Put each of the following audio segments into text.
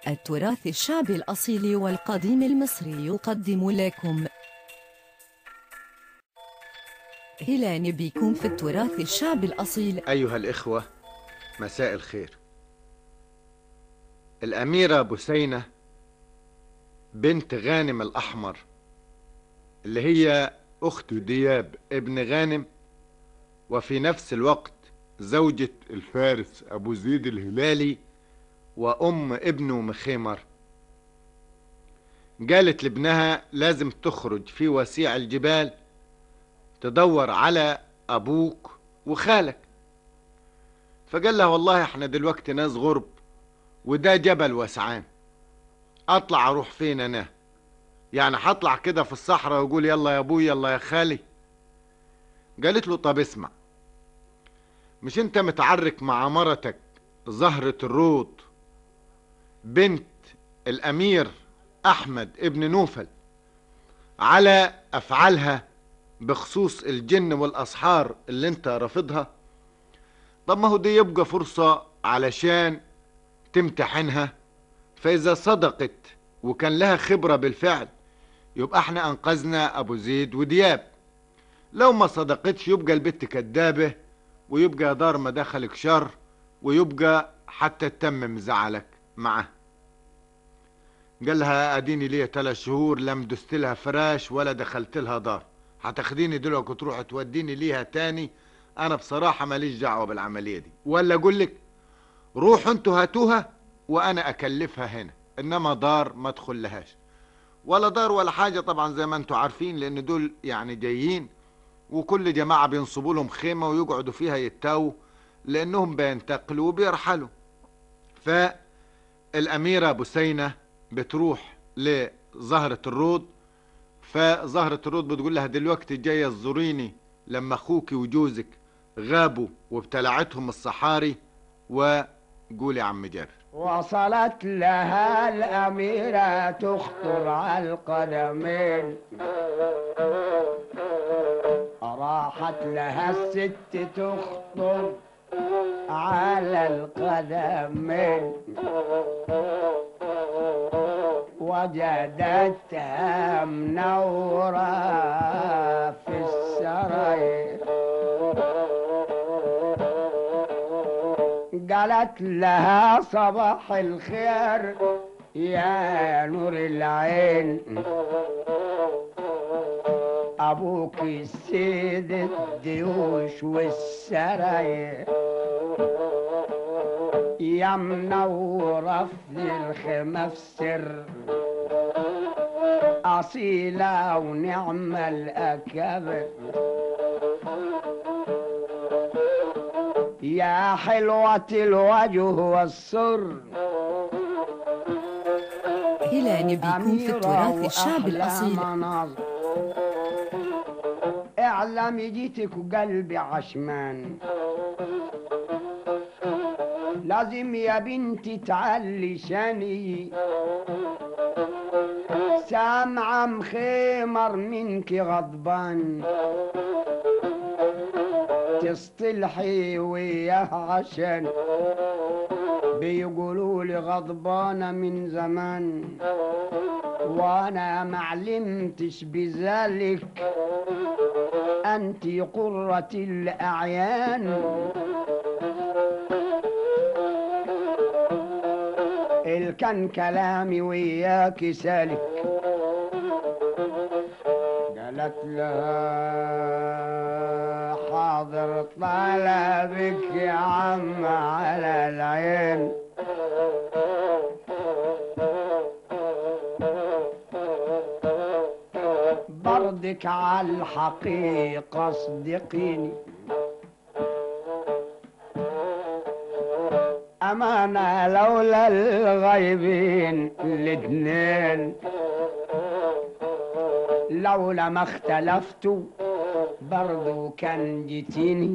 التراث الشعبي الأصيل والقديم المصري يقدم لكم هلال بكم في التراث الشعبي الأصيل أيها الإخوة مساء الخير الأميرة بسينة بنت غانم الأحمر اللي هي أخت دياب ابن غانم وفي نفس الوقت زوجة الفارس أبو زيد الهلالي وأم ابنه مخيمر قالت لابنها لازم تخرج في وسيع الجبال تدور على أبوك وخالك فقال لها والله احنا دلوقتي ناس غرب وده جبل وسعان اطلع اروح فين انا يعني هطلع كده في الصحراء واقول يلا يا ابوي يلا يا خالي قالت له طب اسمع مش انت متعرك مع مرتك زهرة الرود بنت الامير احمد ابن نوفل على افعالها بخصوص الجن والاسحار اللي انت رافضها طب ما هو دي يبقى فرصة علشان تمتحنها فاذا صدقت وكان لها خبرة بالفعل يبقى احنا انقذنا ابو زيد ودياب لو ما صدقتش يبقى البت كدابة ويبقى يا دار ما دخلك شر ويبقى حتى تتمم زعلك معه قال لها اديني ليا ثلاث شهور لم دست لها فراش ولا دخلت لها دار هتاخديني دلوقتي وتروح توديني ليها تاني انا بصراحة ماليش دعوة بالعملية دي ولا اقول لك روحوا انتوا هاتوها وانا اكلفها هنا انما دار ما ادخل لهاش ولا دار ولا حاجة طبعا زي ما انتوا عارفين لان دول يعني جايين وكل جماعة بينصبوا لهم خيمة ويقعدوا فيها يتاووا لانهم بينتقلوا وبيرحلوا فالاميرة بسينة بتروح لزهرة الرود فزهرة الرود بتقول لها دلوقتي جاية تزوريني لما اخوكي وجوزك غابوا وابتلعتهم الصحاري وقول يا عم جابر وصلت لها الأميرة تخطر على القدمين راحت لها الست تخطر على القدمين وجدتها منورة في السراير قالت لها صباح الخير يا نور العين ابوك السيد الديوش والسراير يا منورة في الخيمة في سر أصيلة ونعم الأكابر يا حلوة الوجه والسر هلال بكم في التراث الشعبي وأحلى الأصيل مناظر. اعلمي جيتك وقلبي عشمان لازم يا بنتي تعلي شاني سامعة مخيمر منك غضبان تصطلحي وياه عشان بيقولوا لي غضبانة من زمان وانا معلمتش بذلك انت قرة الاعيان ال كان كلامي وياك سالك قالت لها حاضر طلبك يا عم على العين برضك على الحقيقة صدقيني أمانة لولا الغيبين الاتنين لولا ما اختلفتوا برضو كان جيتيني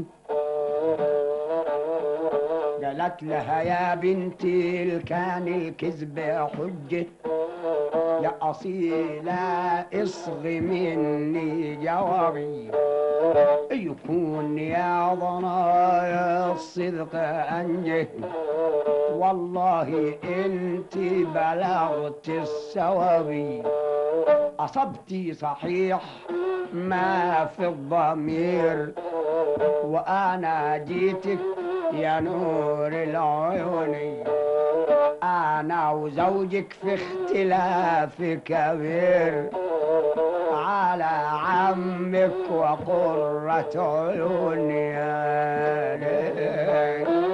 قالت لها يا بنتي ال- كان الكذب حجة يا أصيلة اصغ مني جوابي يكون يا ضنايا الصدق أنجه والله انت بلغت السوابي أصبتي صحيح ما في الضمير وأنا جيتك يا نور العيون أنا وزوجك في اختلاف كبير على عمك وقرة عيوني يا ليل.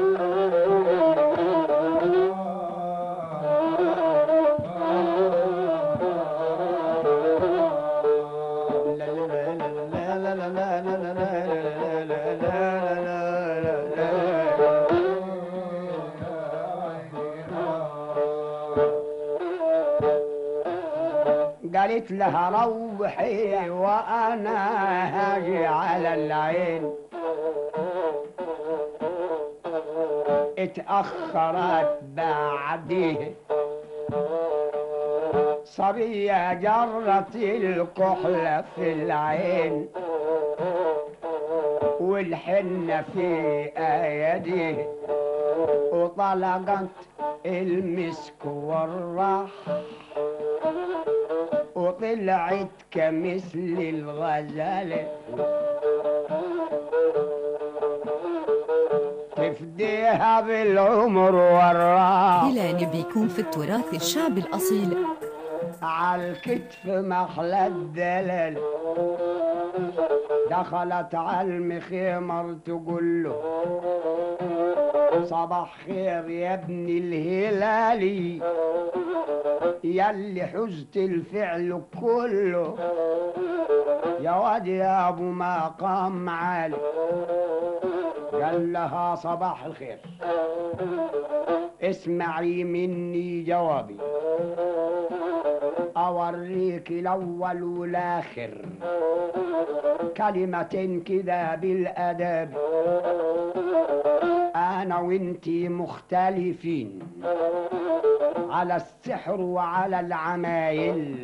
قالت لها روحي وانا هاجي على العين اتأخرت بعديه صبية جرت الكحلة في العين والحنة في أيديه وطلقت المسك والراح وطلعت كمثل الغزالة تفديها بالعمر والراح هلال بيكون في التراث الشعبي الأصيل عالكتف محلى الدلال دخلت على المخيمر تقول له صباح خير يا ابن الهلالي ياللي حزت الفعل كله يا واد يا ابو مقام عالي قال لها صباح الخير اسمعي مني جوابي اوريك الاول والاخر كلمة كده بالادب انا وانتي مختلفين على السحر وعلى العمايل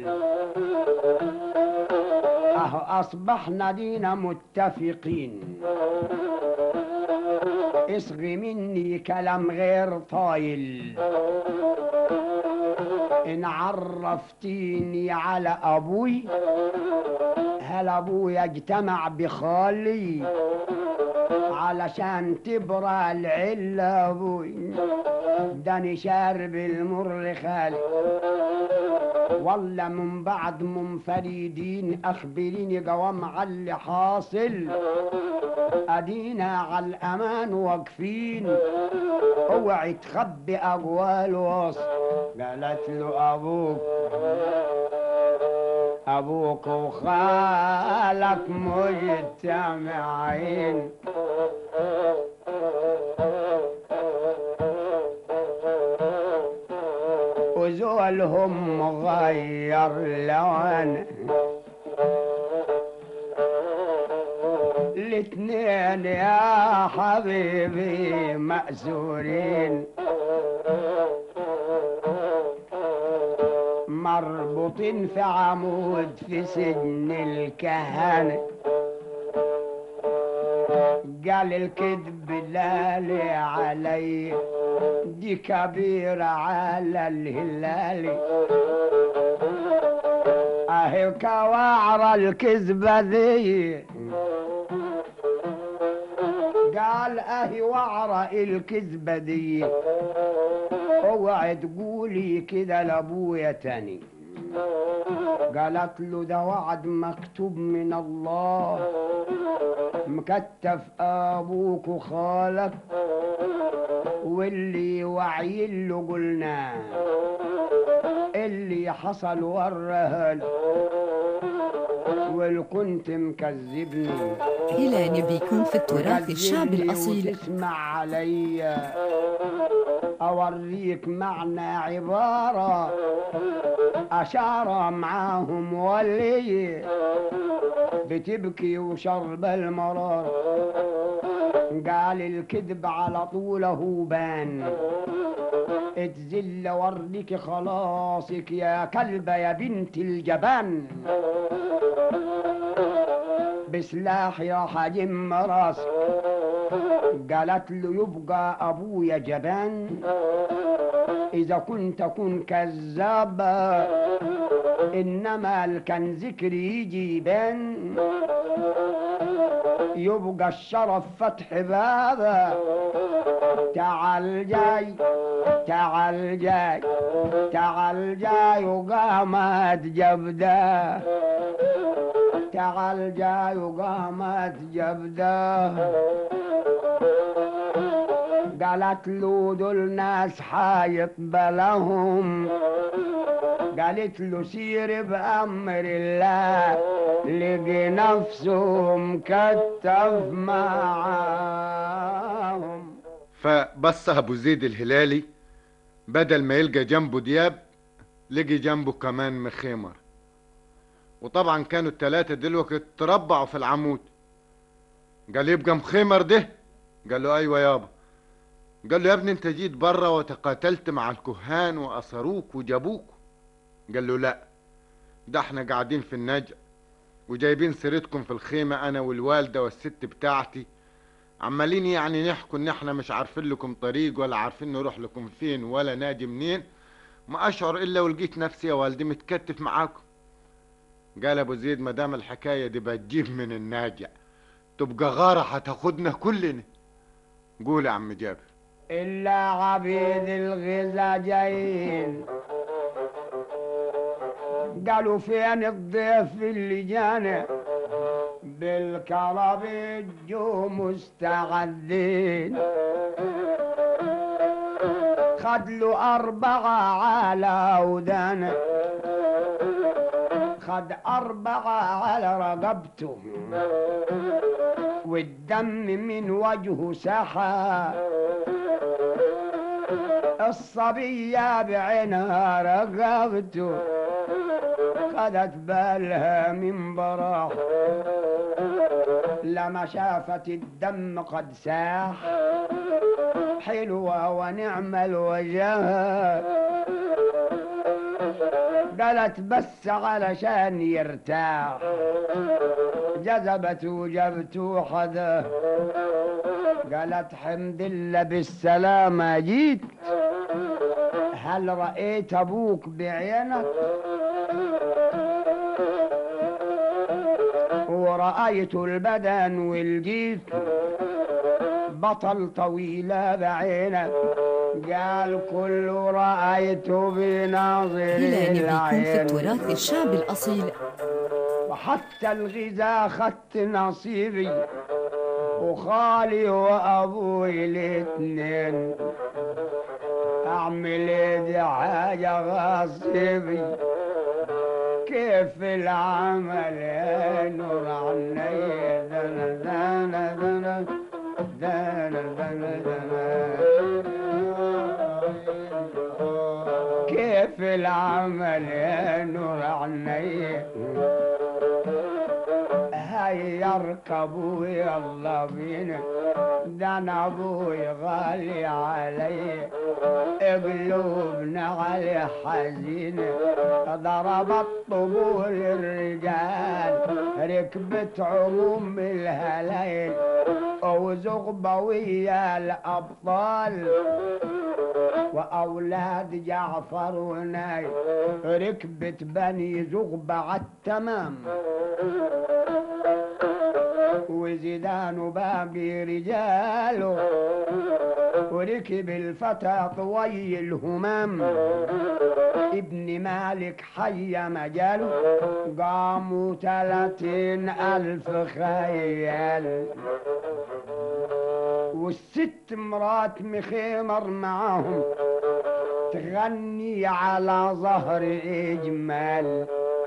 اهو اصبحنا دينا متفقين اصغي مني كلام غير طايل ان عرفتيني على ابوي هل ابوي اجتمع بخالي علشان تبرى العلة ابوي داني شارب المر خالي والله من بعد منفردين اخبريني قوام على اللي حاصل ادينا على الامان واقفين اوعي تخبي اقوال وصف قالت له ابوك ابوك وخالك مجتمعين وزولهم غير لون الاتنين يا حبيبي مأسورين مربوطين في عمود في سجن الكهنة قال الكذب لالي علي دي كبيرة على الهلالي اهي كوعر الكذبة ذي قال اهي وعرة الكذبة دي اوعي تقولي كده لابويا تاني قالت له ده وعد مكتوب من الله مكتف ابوك وخالك واللي وعي له قلناه اللي حصل ورهل واللي كنت مكذبني هلال بيكون في التراث الشعبي كذبني الأصيل وتسمع عليا اوريك معنى عبارة اشارة معاهم ولي بتبكي وشرب المرار قال الكذب على طوله بان اتزل وردك خلاصك يا كلبة يا بنت الجبان بسلاحي راح اجم راسك قالت له يبقى ابويا جبان اذا كنت اكون كذابة انما الكنز ذكري يجي يبان يبقى الشرف فتح بابا تعال جاي تعال جاي تعال جاي وقامت جبده تعال جاي وقامت جبده قالت له دول ناس حيقبلهم قالت له سير بأمر الله لقي نفسه مكتف معاهم فبص ابو زيد الهلالي بدل ما يلقى جنبه دياب لقي جنبه كمان مخيمر وطبعا كانوا التلاتة دلوقتي تربعوا في العمود قال يبقى مخيمر ده قال له ايوه يابا قال له يا ابني انت جيت بره وتقاتلت مع الكهان واثروك وجابوك قال له لا ده احنا قاعدين في النجع وجايبين سيرتكم في الخيمة انا والوالدة والست بتاعتي عمالين يعني نحكوا ان احنا مش عارفين لكم طريق ولا عارفين نروح لكم فين ولا ناجي منين ما اشعر الا ولقيت نفسي يا والدي متكتف معاكم قال ابو زيد ما دام الحكايه دي بتجيب من الناجع تبقى غاره هتاخدنا كلنا قول يا عم جابر إلا عبيد الغذا جايين قالوا فين الضيف اللي جانا بالكرب جو مستعدين خد له أربعة على ودانه خد أربعة على رقبته والدم من وجهه سحى الصبية بعينها رقبته خدت بالها من براح لما شافت الدم قد ساح حلوة ونعم الوجه قالت بس علشان يرتاح جذبته وجبته حدا قالت حمد الله بالسلامة جيت هل رأيت أبوك بعينك ورأيت البدن والجيت بطل طويلة بعينك قال كل رأيت بناظر هلال بيكون في العين التراث الشعبي الأصيل وحتى الغذاء خدت نصيبي وخالي وابوي الاتنين اعمل ايه دي حاجة غصبي كيف العمل يا نور عني دنا دنا دنا دنا دنا دنا كيف العمل يا نور عني هيا اركبوا يلا بينا ده انا ابوي غالي علي قلوبنا عليه حزينة ضربت طبول الرجال ركبت عموم الهلايل وزغبة ويا الأبطال وأولاد جعفر وناي ركبت بني زغبة عالتمام وزيدان باقي رجاله وركب الفتى طوي الهمام ابن مالك حي مجاله قاموا ثلاثين ألف خيال والست مرات مخيمر معاهم تغني على ظهر إجمال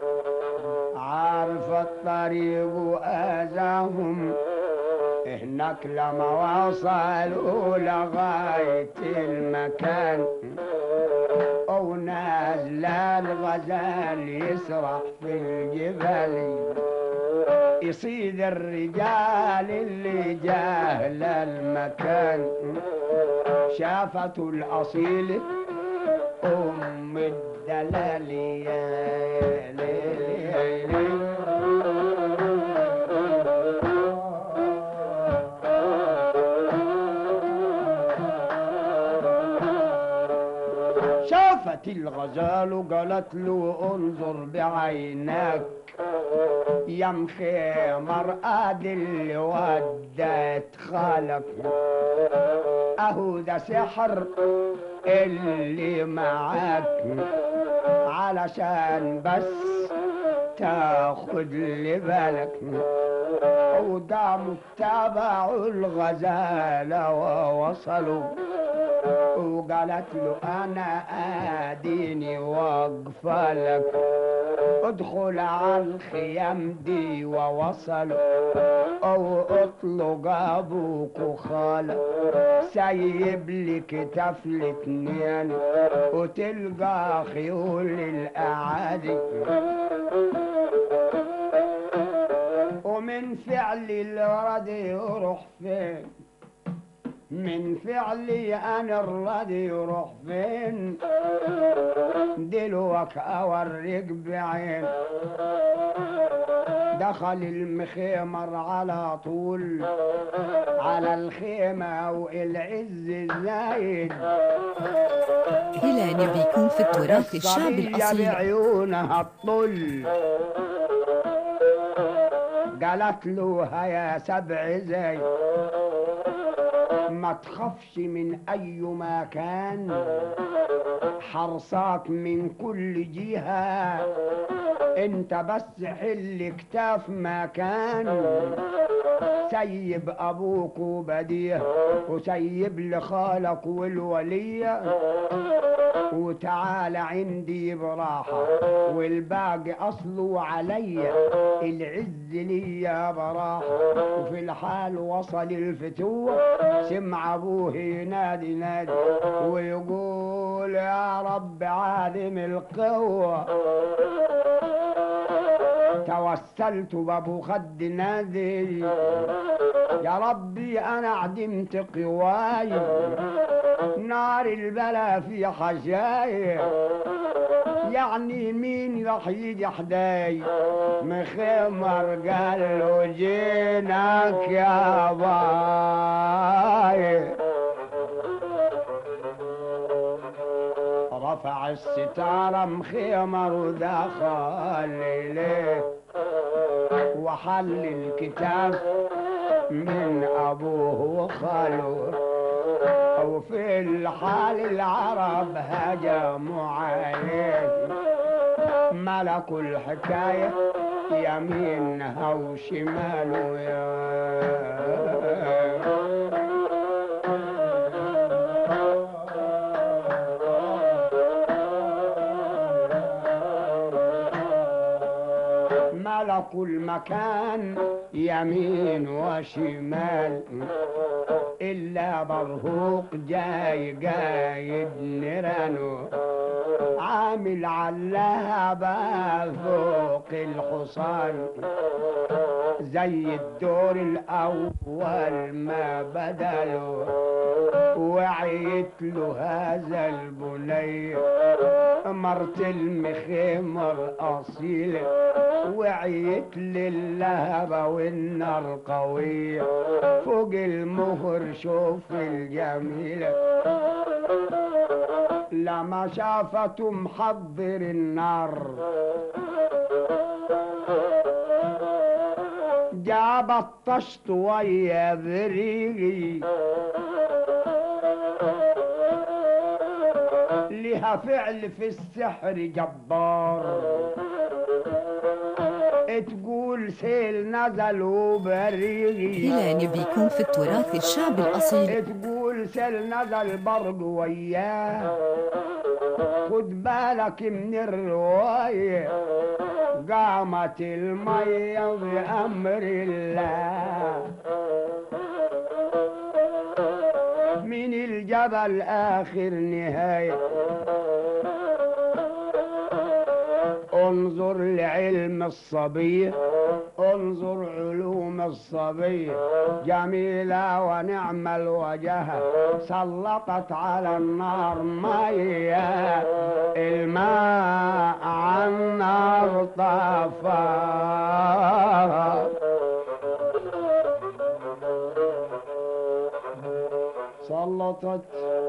عارف الطريق وآذاهم هناك لما وصلوا لغاية المكان أو نازل الغزال يسرح في الجبال يصيد الرجال اللي جاهل المكان شافته الأصيل أم الدلال يا ليل يا ليل شافت الغزال قالت له انظر بعينك يا مخيمر ادي اللي ودت خالك اهو ده سحر اللي معاك علشان بس تاخد لي بالك وده متابع الغزالة ووصلوا وقالت له انا اديني واقفه لك ادخل على الخيام دي ووصل او اطلق ابوك وخالك سايب لي كتاف الاتنين وتلقى خيول الاعادي ومن فعل الردي يروح فين من فعلي انا الردي يروح فين دلوك اوريك بعين دخل المخيمر على طول على الخيمة والعز زايد هلال بيكون في التراث الشعبي الصبية الأصيل بعيونها الطل قالت له هيا سبع زي ما تخافش من اي مكان حرصاك من كل جهة انت بس حل كتاف مكان سيب ابوك وبديه وسيب لخالك والولية وتعال عندي براحة والباقي أصله عليا العز ليا براحة وفي الحال وصل الفتوح سمع أبوه ينادي نادي ويقول يا رب عادم القوة توسلت بابو خد نادي يا ربي انا عدمت قواي نار البلا في حشاي يعني مين راح يجي حداي مخمر قال له جيناك يا باي رفع الستارة مخيمر ودخل إليه وحل الكتاب من أبوه وخاله وفي الحال العرب هجموا عليه ملكوا الحكاية يمينها وشماله يا ملكوا المكان يمين وشمال إلا برهوق جاي قايد نيرانه عامل علها فوق الحصان زي الدور الأول ما بدله وعيت له هذا البني مرت المخمر أصيلة وعيت للهبة والنار قوية فوق المهر شوف الجميلة لما شافته محضر النار جابت طشت ويا بريغي لها فعل في السحر جبار تقول سيل نزل وبريغي هلال بيكون في التراث الشعبي الأصيل تقول سيل نزل برضه وياه خد بالك من الرواية قامت المية بأمر الله من الجبل آخر نهاية انظر لعلم الصبي انظر علوم الصبي جميلة ونعم الوجه سلطت على النار مية سلطت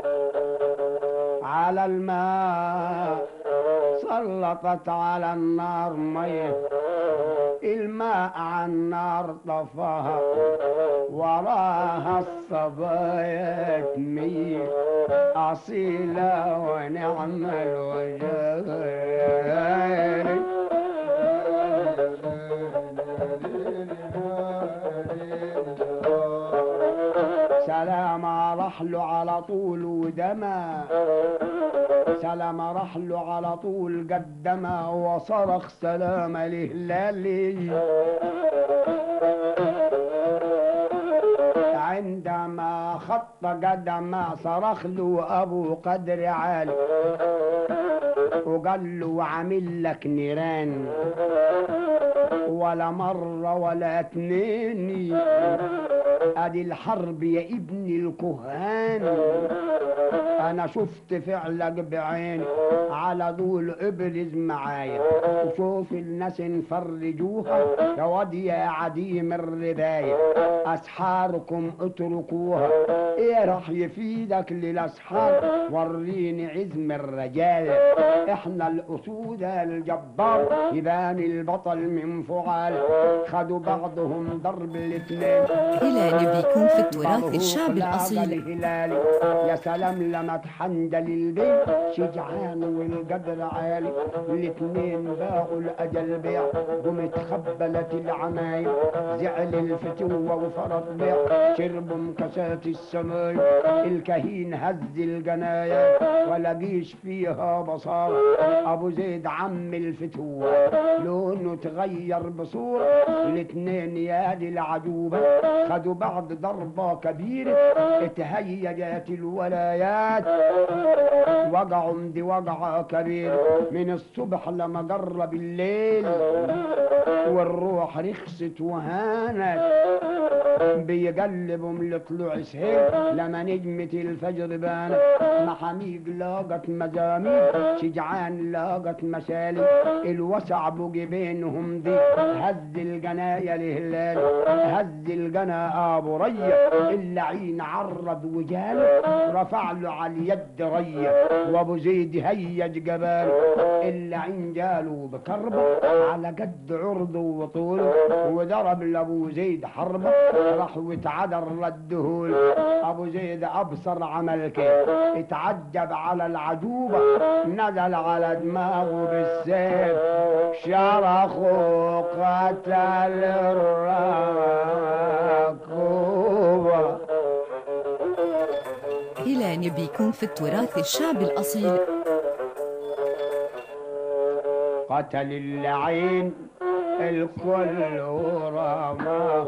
على الماء سلطت على النار ميه الماء على النار طفاها وراها الصبايا تميل أصيلة ونعم الوجه سلام رحله على طول ودما سلام رحله على طول قدما وصرخ سلام لهلالي عندما خط قدما صرخ له ابو قدر عالي وقال له عامل لك نيران ولا مرة ولا اتنين ادي الحرب يا ابن الكهان انا شفت فعلك بعيني على دول ابرز معايا وشوف الناس نفرجوها يا واد يا عديم الرباية اسحاركم اتركوها ايه راح يفيدك للاسحار وريني عزم الرجال احنا الاسود الجبار يبان البطل من فعال خدوا بعضهم ضرب الاثنين هلال بيكون في التراث الشعب طلع الأصيل الهلالي يا سلام لما تحندل البيت شجعان والقدر عالي الاتنين باعوا الاجل بيع قمت خبلت العمايل زعل الفتوة وفرط بيع شربوا مكاسات السماي الكهين هز الجنايا ولا جيش فيها بصارة ابو زيد عم الفتوة لونه تغير بصورة الاتنين يا دي العجوبة خدوا بعض ضربة كبيرة اتهيجت الولايات وقعوا دي وقعة كبيرة من الصبح لما قرب الليل والروح رخصت وهانت بيقلبهم لطلوع سهيل لما نجمة الفجر بانت محاميق لاقت مزامير شجعان لاقت مسالي الوسع بجبينهم دي هز الجنايا لهلال هز الجنا ابو ريا اللعين عرض وجال رفع له على اليد ريا وابو زيد هيج جبال اللعين جاله بكربه على قد عرضه وطوله وضرب لابو زيد حربه راح واتعدر للدهول ابو زيد ابصر عمل كيف اتعجب على العجوبه نزل على دماغه بالسيف شرخ وقتل الركوبه هلال بيكون في التراث الشعب الأصيل قتل اللعين الكل ورماه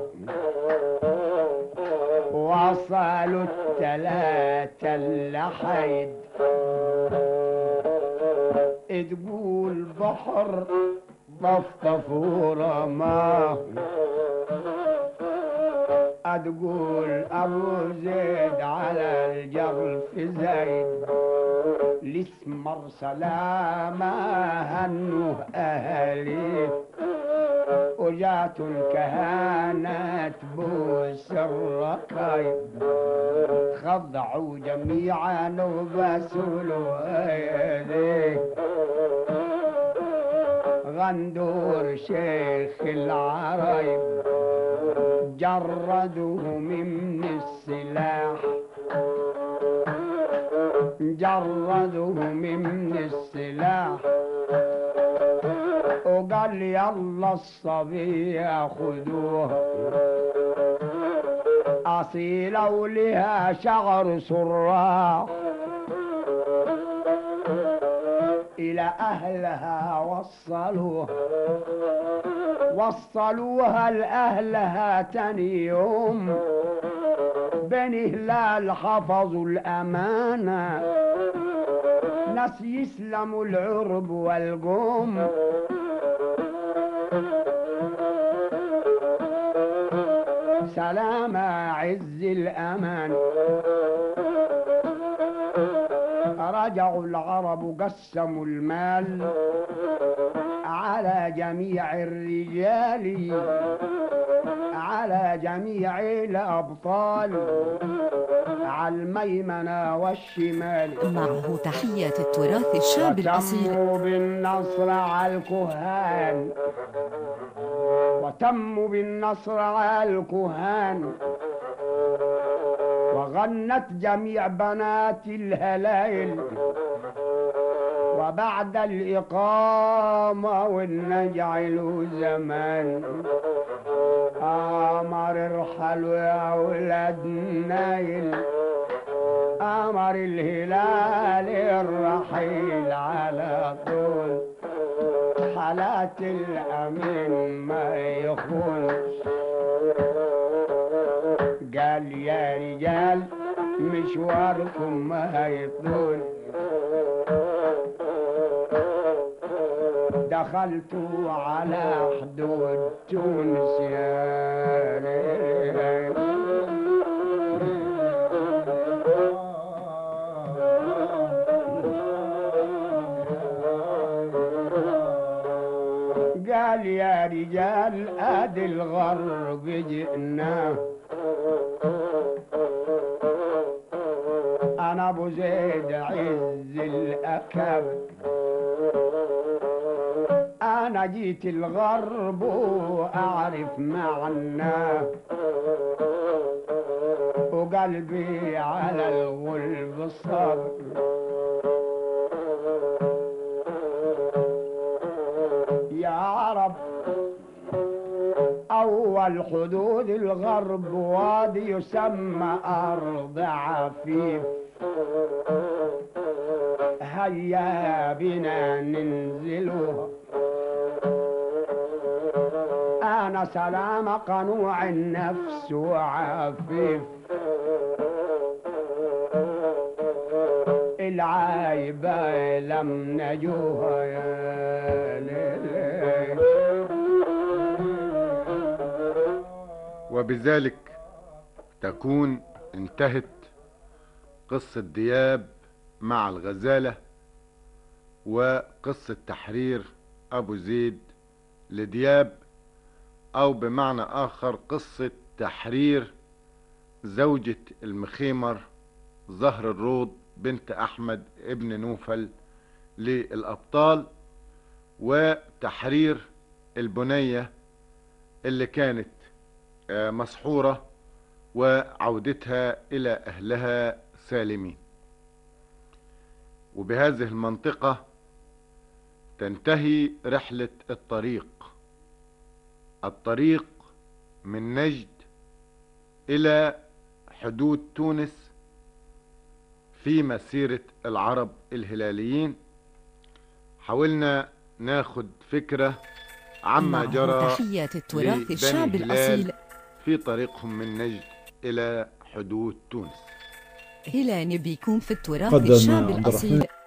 وصلوا التلاتة اللحيد تقول بحر طفطف ورماه تقول ابو زيد على الجرف زيد الاسمر سلامة هنوه اهاليه وجات الكهانة تبوس الركايب خضعوا جميعا وبسولوا ايديه غندور شيخ العرايب جردوه من السلاح جردوه من السلاح وقال يلا الصبي ياخذوها أصيلة ولها شعر سراح إلى أهلها وصلوها وصلوها لأهلها تاني يوم بني هلال حفظوا الأمانة ناس يسلموا العرب والقوم سلام عز الأمان رجعوا العرب قسموا المال على جميع الرجال على جميع الأبطال على الميمنة والشمال معه تحيات التراث الشعب الأصيل وتموا بالنصر على الكهان وتموا بالنصر على الكهان وغنت جميع بنات الهلايل وبعد الإقامة والنجع له زمان أمر ارحلوا يا ولاد النايل أمر الهلال الرحيل على طول حالات الأمين ما يخونش قال يا رجال مشواركم ما يطول دخلت على حدود تونس يا ليل. قال يا رجال ادي الغرب جئنا انا ابو زيد عز الاكابر انا جيت الغرب واعرف معناه وقلبي على الغلب صبر يا عرب أول حدود الغرب وادي يسمى أرض عفيف هيا بنا ننزلها أنا سلام قنوع النفس وعفيف العايبة لم نجوها يا ليل وبذلك تكون انتهت قصة دياب مع الغزالة وقصة تحرير أبو زيد لدياب أو بمعنى آخر قصة تحرير زوجة المخيمر زهر الروض بنت أحمد ابن نوفل للأبطال وتحرير البنية اللي كانت آه، مسحورة وعودتها إلى أهلها سالمين وبهذه المنطقة تنتهي رحلة الطريق الطريق من نجد إلى حدود تونس في مسيرة العرب الهلاليين حاولنا ناخد فكرة عما معه جرى تحيات التراث لبني الشعب هلال الأصيل في طريقهم من نجد إلى حدود تونس هلال بيكون في التراث قدم الشعب عبد الأصيل